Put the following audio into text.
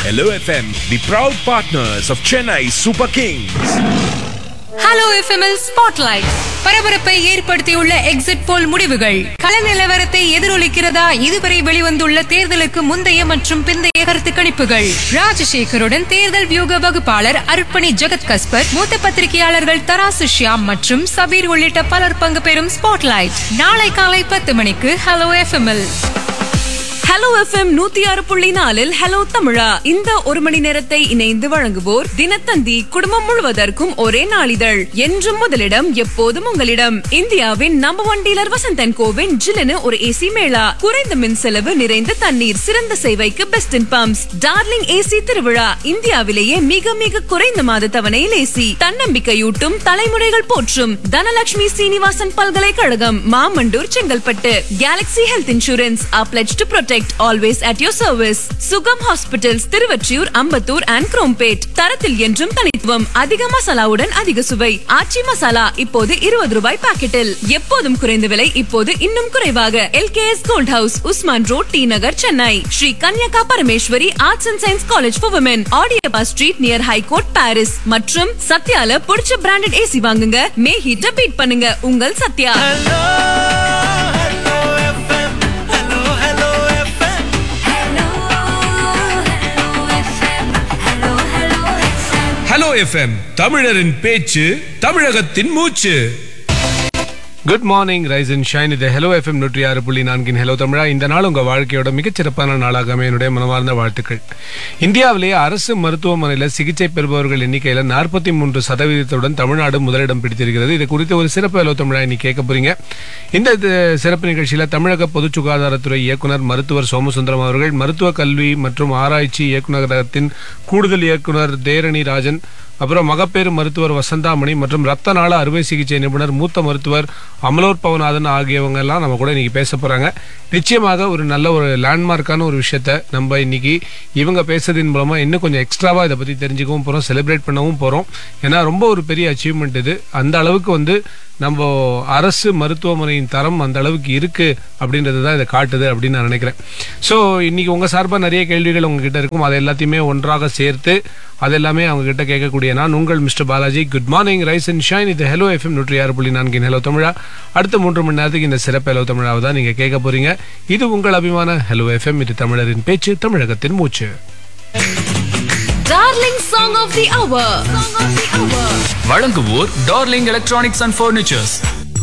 Hello FM, the proud partners of Chennai Super Kings. Hello எஃப்எம்எல் spotlight பரபரப்பை ஏற்படுத்தியுள்ள exit போல் முடிவுகள் கள நிலவரத்தை எதிரொலிக்கிறதா இதுவரை வெளிவந்துள்ள தேர்தலுக்கு முந்தைய மற்றும் பிந்தைய கருத்து கணிப்புகள் ராஜசேகருடன் தேர்தல் வியூக வகுப்பாளர் அருட்பணி ஜெகத் கஸ்பர் மூத்த பத்திரிகையாளர்கள் தராசு ஷியாம் மற்றும் சபீர் உள்ளிட்ட பலர் பங்கு பெறும் ஸ்பாட்லைட் நாளை காலை பத்து மணிக்கு ஹலோ எஃப்எம்எல் ஹலோ எஃப்எம் நூத்தி ஆறு புள்ளி நாலில் ஹலோ தமிழா இந்த ஒரு மணி நேரத்தை இணைந்து வழங்குவோர் தினத்தந்தி குடும்பம் முழுவதற்கும் ஒரே நாளிதழ் என்றும் முதலிடம் எப்போதும் உங்களிடம் இந்தியாவின் நம்பர் ஒன் டீலர் வசந்தன் கோவின் ஜில்லுன்னு ஒரு ஏசி மேளா குறைந்த மின் செலவு நிறைந்த தண்ணீர் சிறந்த சேவைக்கு best in pumps Darling AC திருவிழா இந்தியாவிலேயே மிக மிக குறைந்த மாத தவணையில் ஏசி தன்னம்பிக்கையூட்டும் தலைமுறைகள் போற்றும் தனலட்சுமி சீனிவாசன் பல்கலைக்கழகம் Mamandur Chengalpattu Galaxy health insurance are pledge to protect always at your service Sugam hospitals Thiruvottiyur Ambattur and Chromepet தரத்தில் என்றும் தனித்துவம் அதிக மசாலாவுடன் அதிக சுவை ஆச்சி மசாலா இப்போது இருபது ரூபாய் பாக்கெட்டில் எப்போதும் குறைந்த விலை இப்போது இன்னும் குறைவாக L K S gold house Usman road T Nagar Chennai Sri Kanyaka Parameswari arts and science college for women ஆடியபா ஸ்ட்ரீட் நியர் ஹைகோர்ட் பாரிஸ் மற்றும் சத்யால பிடிச்ச பிராண்டட் ஏசி வாங்குங்க மே ஹீட்ட பீட் பண்ணுங்க உங்கள் சத்யா Hello FM, தமிழரின் பேச்சு தமிழகத்தின் மூச்சு good morning rise and shine இது ஹலோ எஃப்எம் நூற்றி ஆறு புள்ளி நான்கின் ஹலோ தமிழா இந்த நாள் உங்கள் வாழ்க்கையோட மிகச்சிறப்பான நாளாக அமைய என்னுடைய மனமார்ந்த வாழ்த்துக்கள் இந்தியாவிலேயே அரசு மருத்துவமனையில் சிகிச்சை பெறுபவர்கள் எண்ணிக்கையில் நாற்பத்தி மூன்று சதவீதத்துடன் தமிழ்நாடு முதலிடம் பிடித்திருக்கிறது இது குறித்து ஒரு சிறப்பு ஹலோ தமிழா இன்னைக்கு கேட்க போறீங்க இந்த இது சிறப்பு நிகழ்ச்சியில் தமிழக பொது சுகாதாரத்துறை இயக்குனர் மருத்துவர் சோமசுந்தரம் அவர்கள் மருத்துவ கல்வி மற்றும் ஆராய்ச்சி இயக்குநரகத்தின் கூடுதல் இயக்குனர் தேரணி ராஜன் அப்புறம் மகப்பேறு மருத்துவர் வசந்தாமணி மற்றும் ரத்த நாள அறுவை சிகிச்சை நிபுணர் மூத்த மருத்துவர் அமலோர் பவநாதன் ஆகியவங்க எல்லாம் நம்ம கூட இன்னைக்கு பேச போறாங்க நிச்சயமாக ஒரு நல்ல ஒரு லேண்ட்மார்க்கான ஒரு விஷயத்த நம்ம இன்னைக்கு இவங்க பேசுறதின் மூலமா இன்னும் கொஞ்சம் எக்ஸ்ட்ராவா இதை பத்தி தெரிஞ்சுக்கவும் போறோம் செலிப்ரேட் பண்ணவும் போறோம் ஏன்னா ரொம்ப ஒரு பெரிய அச்சீவ்மெண்ட் இது அந்த அளவுக்கு வந்து நம்ம அரசு மருத்துவமனையின் தரம் அந்த அளவுக்கு இருக்கு அப்படின்றது தான் இதை காட்டுது அப்படின்னு நான் நினைக்கிறேன் ஸோ இன்னைக்கு உங்க சார்பாக நிறைய கேள்விகள் உங்ககிட்ட இருக்கும் அதை எல்லாத்தையுமே ஒன்றாக சேர்த்து அது எல்லாமே அவங்க கிட்ட கேட்கக்கூடிய நான் உங்கள் mister Balaji good morning rise and shine இது ஹலோ எஃப்எம் நூற்றி ஆறு புள்ளி நான்கின் ஹலோ தமிழா அடுத்த மூன்று மணி நேரத்துக்கு இந்த சிறப்பு ஹலோ தமிழாவை தான் நீங்க கேட்க போறீங்க இது உங்கள் அபிமான ஹலோ எஃப்எம் இது தமிழரின் பேச்சு தமிழகத்தின் மூச்சு Darling song of the hour வழங்குவோர் டார்லிங் எலக்ட்ரானிக்ஸ் அண்ட் ஃபர்னிச்சர்ஸ்